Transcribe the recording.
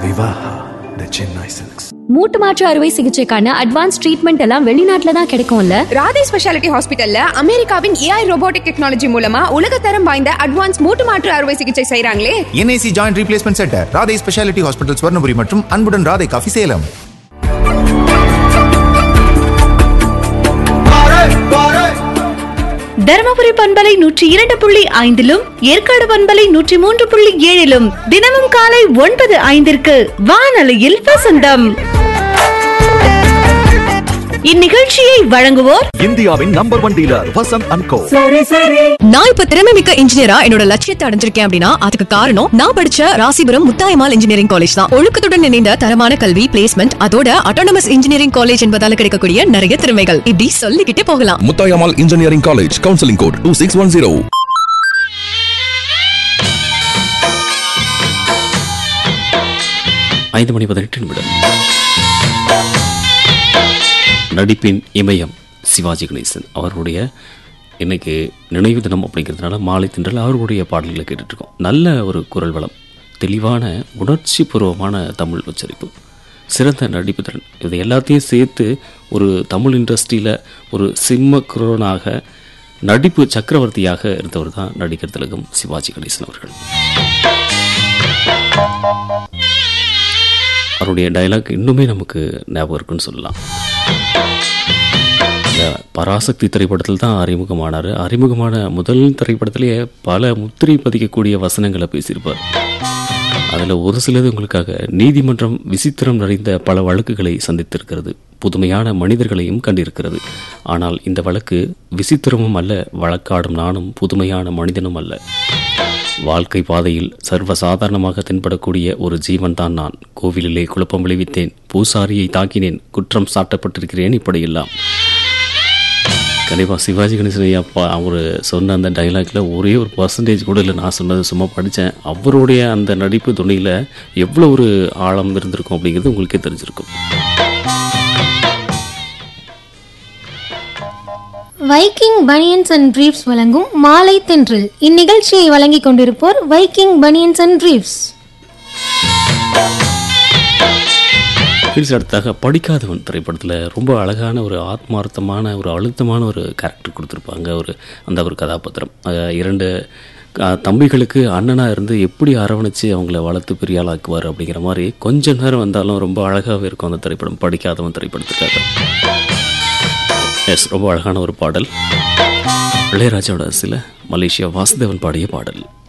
Vivaha, the Chennai Silks. மூட்டு மாற்று அறுவை சிகிச்சைக்கான அட்வான்ஸ் ட்ரீட்மெண்ட் எல்லாம் வெளிநாட்டுல தான் கிடைக்கும்ல ராதே ஸ்பெஷாலிட்டி ஹாஸ்பிட்டல்ல அமெரிக்காவின் ஏஐ ரோபோட்டிக் டெக்னாலஜி மூலமா உலகத்தரம் வாய்ந்த அட்வான்ஸ் மூட்டு மாற்று அறுவை சிகிச்சை செய்றாங்களே NIC joint replacement centre Radhai speciality hospital Swarnapuri மற்றும் அன்புடன் ராதை காஃபி சேலம் தருமபுரி பண்பலை நூற்றி இரண்டு புள்ளி ஐந்திலும் ஏற்காடு பண்பலை நூற்றி மூன்று புள்ளி ஏழிலும் தினமும் காலை ஒன்பது ஐந்திற்கு வானொலியில் வசந்தம் இந்நிகழ்ச்சியை வழங்குவோர் இந்தியாவின் number one dealer Vasanth and co நான் இப்ப திறமை மிக்க இன்ஜினியரா என்னோட லட்சியத்தை அடைஞ்சிருக்கேன் அப்படின்னா அதுக்கு காரணம் நான் படிச்ச ராசிபுரம் முத்தாயமால் இன்ஜினியரிங் காலேஜ் தான் ஒழுக்கத்துடன் இணைந்த தரமான கல்வி பிளேஸ்மெண்ட் அதோட அட்டானமஸ் இன்ஜினியரிங் காலேஜ் என்பதால கிடைக்கக்கூடிய நிறைய திறமைகள் இப்படி சொல்லிக்கிட்டே போகலாம் முத்தாயமால் engineering college counselling code two six one zero ஐந்து மணி பதினெட்டு நிமிடம் நடிப்பின் இமயம் சிவாஜி கணேசன் அவருடைய இன்னைக்கு நினைவு தினம் அப்படிங்கிறதுனால மாலை தின்றல் அவருடைய பாடல்களை கேட்டுட்ருக்கோம் நல்ல ஒரு குரல் வளம் தெளிவான உணர்ச்சி பூர்வமான தமிழ் உச்சரிப்பு சிறந்த நடிப்பு திறன் இதை எல்லாத்தையும் சேர்த்து ஒரு தமிழ் இண்டஸ்ட்ரியில் ஒரு சிம்ம குரோனாக நடிப்பு சக்கரவர்த்தியாக இருந்தவர் தான் நடிகர் திலகம் சிவாஜி கணேசன் அவர்கள் அவருடைய டயலாக் இன்னுமே நமக்கு ஞாபகம் இருக்குன்னு சொல்லலாம் இந்த பராசக்தி திரைப்படத்தில் தான் அறிமுகமானார் அறிமுகமான முதல் திரைப்படத்திலேயே பல முத்திரை பதிக்கக்கூடிய வசனங்களை பேசியிருப்பார் அதில் ஒரு சிலது உங்களுக்காக நீதிமன்றம் விசித்திரம் நிறைந்த பல வழக்குகளை சந்தித்திருக்கிறது புதுமையான மனிதர்களையும் கண்டிருக்கிறது ஆனால் இந்த வழக்கு விசித்திரமும் அல்ல வழக்காடும் நானும் புதுமையான மனிதனும் அல்ல வாழ்க்கை பாதையில் சர்வசாதாரணமாக தென்படக்கூடிய ஒரு ஜீவன் தான் நான் கோவிலிலே குழப்பம் விளைவித்தேன் பூசாரியை தாக்கினேன் குற்றம் சாட்டப்பட்டிருக்கிறேன் இப்படியெல்லாம் கண்டிப்பாக சிவாஜி கணேசன் ஐயா அப்பா அவர் சொன்ன அந்த டைலாக்ல ஒரே ஒரு பர்சன்டேஜ் கூட இல்லை நான் சொன்னது சும்மா படித்தேன் அவருடைய அந்த நடிப்பு துணையில் எவ்வளோ ஒரு ஆழம் இருந்திருக்கும் அப்படிங்கிறது உங்களுக்கே தெரிஞ்சிருக்கும் வைக்கிங் பனியன்ஸ் அண்ட் பிரீஃப்ஸ் வழங்கும் மாலை தென்றல் இந்நிகழ்ச்சியை வழங்கிக் கொண்டிருப்போர் வைக்கிங் பனியன்ஸ் அண்ட் பிரீஃப்ஸ் ஹில்ஸ் அடுத்தாக படிக்காதவன் திரைப்படத்தில் ரொம்ப அழகான ஒரு ஆத்மார்த்தமான ஒரு அழுத்தமான ஒரு கேரக்டர் கொடுத்துருப்பாங்க ஒரு அந்த ஒரு கதாபாத்திரம் அஹ் இரண்டு அஹ், தம்பிகளுக்கு அண்ணனாக இருந்து எப்படி அரவணைச்சு அவங்கள வளர்த்து பெரிய ஆளாக்குவார் அப்படிங்கிற மாதிரி கொஞ்ச நேரம் வந்தாலும் ரொம்ப அழகாகவே இருக்கும் அந்த திரைப்படம் படிக்காதவன் திரைப்படத்துக்காக எஸ் ரொம்ப அழகான ஒரு பாடல் இளையராஜாவோட சில மலேசியா வாசுதேவன் பாடிய பாடல்